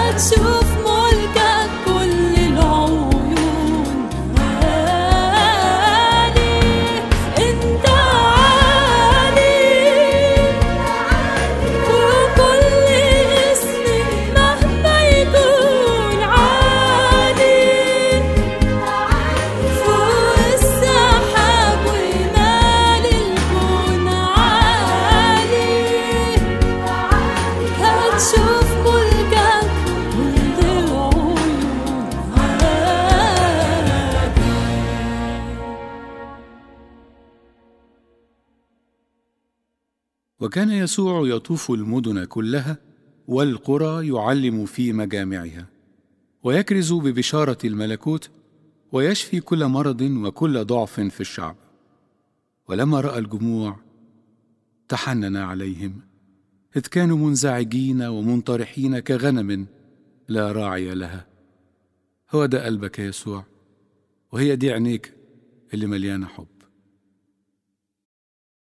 هتشوف ملكك كل العيون عالي انت عالي وكل اسم مهما يكون عالي فوق السحاب ومال الكون عالي هتشوف ملكك كل العيون عالي وكان يسوع يطوف المدن كلها والقرى يعلم في مجامعها ويكرز ببشاره الملكوت ويشفي كل مرض وكل ضعف في الشعب ولما راى الجموع تحنن عليهم اذ كانوا منزعجين ومنطرحين كغنم لا راعي لها هو ده قلبك يا يسوع وهي دي عينيك اللي مليانه حب